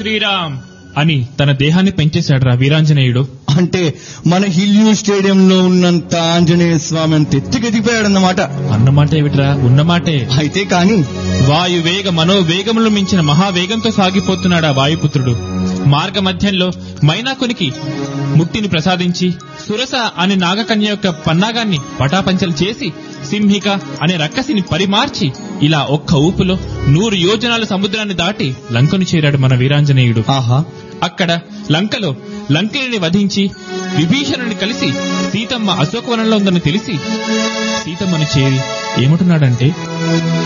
శ్రీరామ్ అని తన దేహాన్ని పెంచేశాడు రా వీరాంజనేయుడు అంటే మన హిల్యూ స్టేడియంలో ఉన్నంత ఆంజనేయ స్వామి అంత ఎత్తుకెదిగిపోయాడన్నమాట అన్నమాట ఏమిట్రా ఉన్నమాటే అయితే కాని వాయువేగ మనోవేగములు మించిన మహావేగంతో సాగిపోతున్నాడు ఆ వాయుపుత్రుడు మార్గ మధ్యంలో మైనాకునికి ముక్తిని ప్రసాదించి సురస అనే నాగకన్య యొక్క పన్నాగాన్ని పటాపంచలు చేసి సింహిక అనే రక్కసిని పరిమార్చి ఇలా ఒక్క ఊపులో నూరు యోజనాల సముద్రాన్ని దాటి లంకను చేరాడు మన వీరాంజనేయుడు ఆహా అక్కడ లంకలో లంకిని వధించి విభీషణుని కలిసి సీతమ్మ అశోకవనంలో ఉందని తెలిసి సీతమ్మను చేరి ఏమంటున్నాడంటే